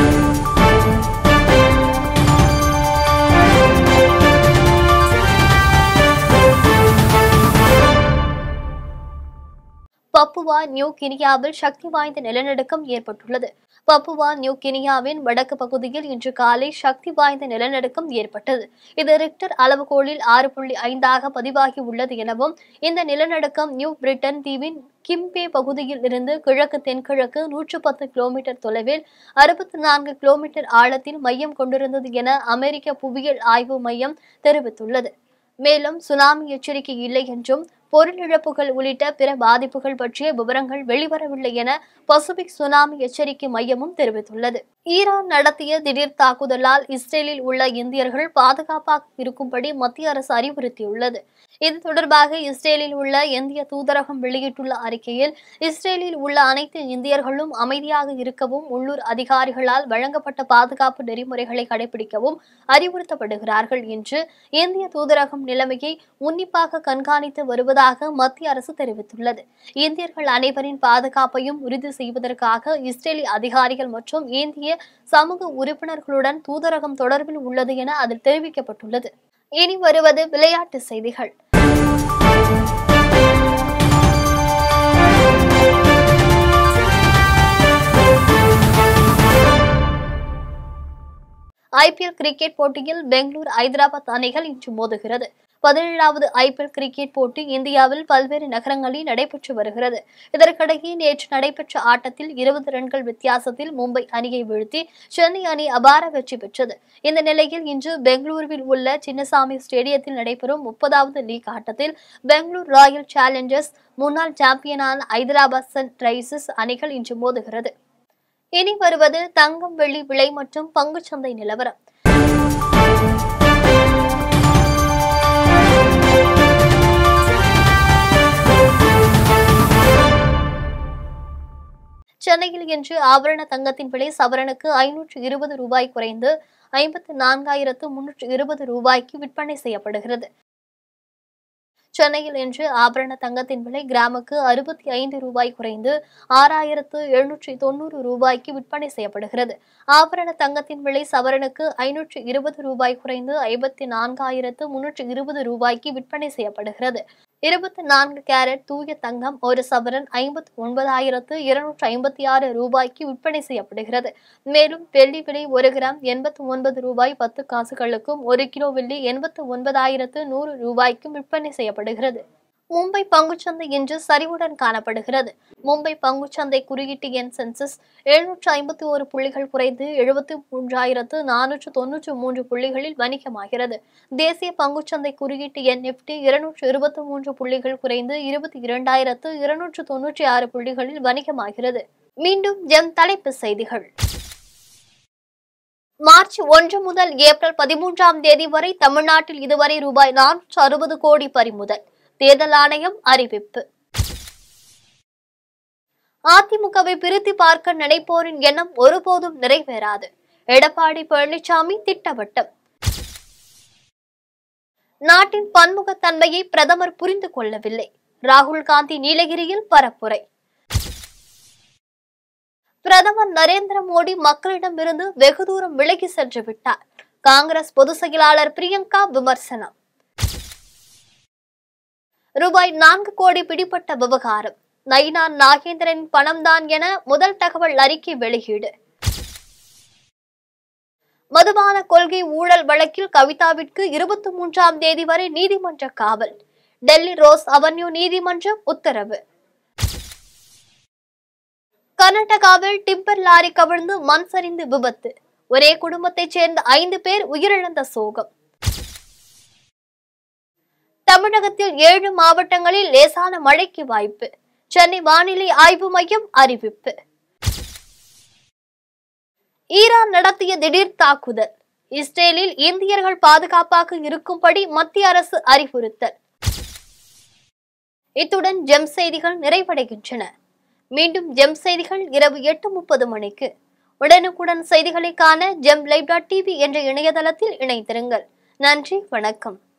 பப்புவா நியூ கினியாவில் சக்தி வாய்ந்த நிலநடுக்கம் ஏற்பட்டுள்ளது பப்புவா நியூ கினியாவின் வடக்கு பகுதியில் இன்று காலை சக்தி வாய்ந்த நிலநடுக்கம் ஏற்பட்டது இது ரிக்டர் அளவுகோலில் ஆறு புள்ளி ஐந்தாக பதிவாகி உள்ளது எனவும் இந்த நிலநடுக்கம் நியூ பிரிட்டன் தீவின் கிம்பே பகுதியில் இருந்து கிழக்கு தென்கிழக்கு நூற்று பத்து கிலோமீட்டர் தொலைவில் அறுபத்தி நான்கு கிலோமீட்டர் ஆழத்தில் மையம் கொண்டிருந்தது என அமெரிக்க புவியியல் ஆய்வு மையம் தெரிவித்துள்ளது மேலும் சுனாமி எச்சரிக்கை இல்லை என்றும் பொருள் இழப்புகள் உள்ளிட்ட பிற பாதிப்புகள் பற்றிய விவரங்கள் வெளிவரவில்லை என பசிபிக் சுனாமி எச்சரிக்கை மையமும் தெரிவித்துள்ளது ஈரான் நடத்திய திடீர் தாக்குதலால் இஸ்ரேலில் உள்ள இந்தியர்கள் பாதுகாப்பாக இருக்கும்படி மத்திய அரசு அறிவுறுத்தியுள்ளது இது தொடர்பாக இஸ்ரேலில் உள்ள இந்திய தூதரகம் வெளியிட்டுள்ள அறிக்கையில் இஸ்ரேலில் உள்ள அனைத்து இந்தியர்களும் அமைதியாக இருக்கவும் உள்ளூர் அதிகாரிகளால் வழங்கப்பட்ட பாதுகாப்பு நெறிமுறைகளை கடைபிடிக்கவும் அறிவுறுத்தப்படுகிறார்கள் என்று இந்திய தூதரகம் நிலைமையை உன்னிப்பாக கண்காணித்து வருவதாக மத்திய அரசு தெரிவித்துள்ளது இந்தியர்கள் அனைவரின் பாதுகாப்பையும் உறுதி செய்வதற்காக இஸ்ரேலி அதிகாரிகள் மற்றும் இந்திய சமூக உறுப்பினர்களுடன் தூதரகம் தொடர்பில் உள்ளது என அதில் தெரிவிக்கப்பட்டுள்ளது இனி வருவது விளையாட்டு செய்திகள் ஐபிஎல் கிரிக்கெட் போட்டியில் பெங்களூர் ஐதராபாத் அணிகள் இன்று மோதுகிறது பதினேழாவது ஐபிஎல் கிரிக்கெட் போட்டி இந்தியாவில் பல்வேறு நகரங்களில் நடைபெற்று வருகிறது இதற்கிடையே நேற்று நடைபெற்ற ஆட்டத்தில் இருபது ரன்கள் வித்தியாசத்தில் மும்பை அணியை வீழ்த்தி சென்னை அணி அபார வெற்றி பெற்றது இந்த நிலையில் இன்று பெங்களூருவில் உள்ள சின்னசாமி ஸ்டேடியத்தில் நடைபெறும் முப்பதாவது லீக் ஆட்டத்தில் பெங்களூர் ராயல் சேலஞ்சர்ஸ் முன்னாள் சாம்பியனான ஐதராபாத் சன் ரைசர்ஸ் அணிகள் இன்று மோதுகிறது இனி வருவது தங்கம் வெள்ளி விலை மற்றும் பங்குச்சந்தை நிலவரம் சென்னையில் இன்று ஆபரண தங்கத்தின் விலை சவரனுக்கு ஐநூற்று இருபது ரூபாய் குறைந்து ஐம்பத்து நான்காயிரத்து முன்னூற்று இருபது ரூபாய்க்கு விற்பனை செய்யப்படுகிறது சென்னையில் இன்று ஆபரண தங்கத்தின் விலை கிராமுக்கு அறுபத்தி ஐந்து ரூபாய் குறைந்து ஆறாயிரத்து எழுநூற்றி தொண்ணூறு ரூபாய்க்கு விற்பனை செய்யப்படுகிறது ஆபரண தங்கத்தின் விலை சவரனுக்கு ஐநூற்று இருபது ரூபாய் குறைந்து ஐம்பத்தி நான்காயிரத்து முன்னூற்று இருபது ரூபாய்க்கு விற்பனை செய்யப்படுகிறது இருபத்தி நான்கு கேரட் தூய தங்கம் ஒரு சவரன் ஐம்பத்தி ஒன்பதாயிரத்து இருநூற்று ஐம்பத்தி ஆறு ரூபாய்க்கு விற்பனை செய்யப்படுகிறது மேலும் வெள்ளி விலை ஒரு கிராம் எண்பத்தி ஒன்பது ரூபாய் பத்து காசுகளுக்கும் ஒரு கிலோ வெள்ளி எண்பத்தி ஒன்பதாயிரத்து நூறு ரூபாய்க்கும் விற்பனை செய்யப்படுகிறது மும்பை பங்குச்சந்தை இன்று சரிவுடன் காணப்படுகிறது மும்பை பங்குச்சந்தை குறியீட்டு எண் சென்சஸ் எழுநூற்று ஐம்பத்தி ஒரு புள்ளிகள் குறைந்து எழுபத்தி மூன்றாயிரத்து நானூற்று தொன்னூற்று மூன்று புள்ளிகளில் வணிகமாகிறது தேசிய பங்குச்சந்தை குறியீட்டு எண் நிப்டி இருநூற்று இருபத்தி மூன்று புள்ளிகள் குறைந்து இருபத்தி இரண்டாயிரத்து இருநூற்று தொன்னூற்றி ஆறு புள்ளிகளில் வணிகமாகிறது மீண்டும் ஜெம் தலைப்பு செய்திகள் மார்ச் ஒன்று முதல் ஏப்ரல் பதிமூன்றாம் தேதி வரை தமிழ்நாட்டில் இதுவரை ரூபாய் நானூற்று அறுபது கோடி பறிமுதல் தேர்தல் ஆணையம் அறிவிப்பு அதிமுகவை பிரித்து பார்க்க நினைப்போரின் எண்ணம் ஒருபோதும் நிறைவேறாது எடப்பாடி பழனிசாமி திட்டவட்டம் நாட்டின் பன்முகத்தன்மையை பிரதமர் புரிந்து கொள்ளவில்லை ராகுல் காந்தி நீலகிரியில் பரப்புரை பிரதமர் நரேந்திர மோடி மக்களிடமிருந்து வெகு தூரம் விலகி சென்று விட்டார் காங்கிரஸ் பொதுச் செயலாளர் பிரியங்கா விமர்சனம் ரூபாய் நான்கு கோடி பிடிப்பட்ட விவகாரம் நயினார் நாகேந்திரன் பணம்தான் என முதல் தகவல் அறிக்கை வெளியீடு மதுபான கொள்கை ஊழல் வழக்கில் கவிதாவிற்கு இருபத்தி மூன்றாம் தேதி வரை நீதிமன்ற காவல் டெல்லி ரோஸ் அவென்யூ நீதிமன்றம் உத்தரவு கர்நாடகாவில் டிம்பர் லாரி கவிழ்ந்து மண் சரிந்து விபத்து ஒரே குடும்பத்தைச் சேர்ந்த ஐந்து பேர் உயிரிழந்த சோகம் தமிழ் தமிழகத்தில் ஏழு மாவட்டங்களில் லேசான மழைக்கு வாய்ப்பு சென்னை வானிலை ஆய்வு மையம் அறிவிப்பு ஈரான் நடத்திய திடீர் தாக்குதல் இஸ்ரேலில் இந்தியர்கள் பாதுகாப்பாக இருக்கும்படி மத்திய அரசு அறிவுறுத்தல் இத்துடன் ஜெம் செய்திகள் நிறைவடைகின்றன மீண்டும் ஜெம் செய்திகள் இரவு எட்டு முப்பது மணிக்கு உடனுக்குடன் செய்திகளை காண ஜெம் லைவ் டாட் டிவி என்ற இணையதளத்தில் இணைந்திருங்கள் நன்றி வணக்கம்